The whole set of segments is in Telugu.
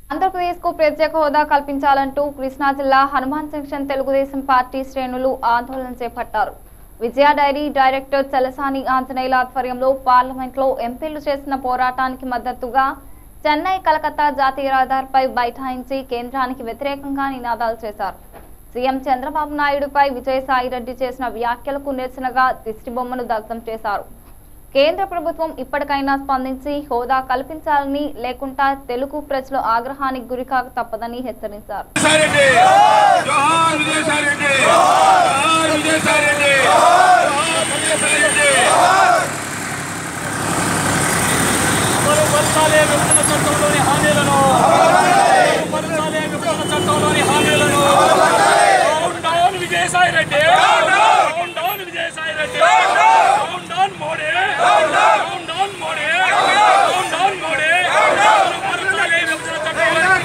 ఆంధ్రప్రదేశ్ కు ప్రత్యేక హోదా కల్పించాలంటూ కృష్ణా జిల్లా హనుమాన్ జంక్షన్ తెలుగుదేశం పార్టీ శ్రేణులు ఆందోళన చేపట్టారు విజయ డైరీ డైరెక్టర్ చలసాని ఆంజనేయుల ఆధ్వర్యంలో పార్లమెంట్ లో ఎంపీలు చేసిన పోరాటానికి మద్దతుగా చెన్నై కలకత్తా జాతీయ రహదారిపై బైఠాయించి కేంద్రానికి వ్యతిరేకంగా నినాదాలు చేశారు సీఎం చంద్రబాబు నాయుడుపై విజయసాయిరెడ్డి చేసిన వ్యాఖ్యలకు నిరసనగా దిష్టి బొమ్మను దగ్ధం చేశారు కేంద్ర ప్రభుత్వం ఇప్పటికైనా స్పందించి హోదా కల్పించాలని లేకుండా తెలుగు ప్రజలు ఆగ్రహానికి గురికాక తప్పదని హెచ్చరించారు విజయసాయిరెడ్డి జోహార్ విజయసాయిరెడ్డి జోహార్ విజయసాయిరెడ్డి జోహార్ విజయసాయిరెడ్డి అమలు పరచాలే విభజన చట్టంలోని హామీలను అమలు పరచాలే విభజన చట్టంలోని హామీలను down down Vijayasai Reddy down down Vijayasai Reddy down down Modi down down Modi down down Modi అమలు పరచాలే విభజన చట్టంలోని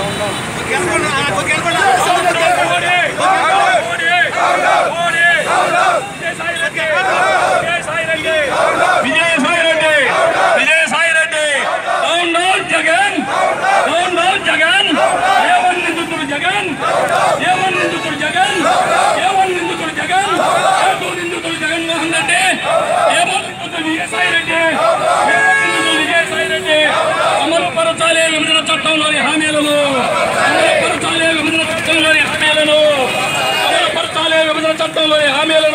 Modi Modi Modi Vijayasai Reddy Vijayasai Reddy Vijayasai Reddy Vijayasai Reddy down down Jagan down down Jagan ఏమని నిందితుడు జగన్ ఏమని నిందితుడు జగన్ ఏమని నిందితుడు జగన్ ఏదో నిందితుడు జగన్మోహన్ రెడ్డి ఏమని నిందితుడు విజయసాయి రెడ్డి ఏమని నిందితుడు విజయసాయి రెడ్డి అమలు పరచాలే విభజన చట్టంలోని హామీలను అమలు పరచాలే విభజన చట్టంలోని హామీలను అమలు పరచాలే విభజన చట్టంలోని హామీలను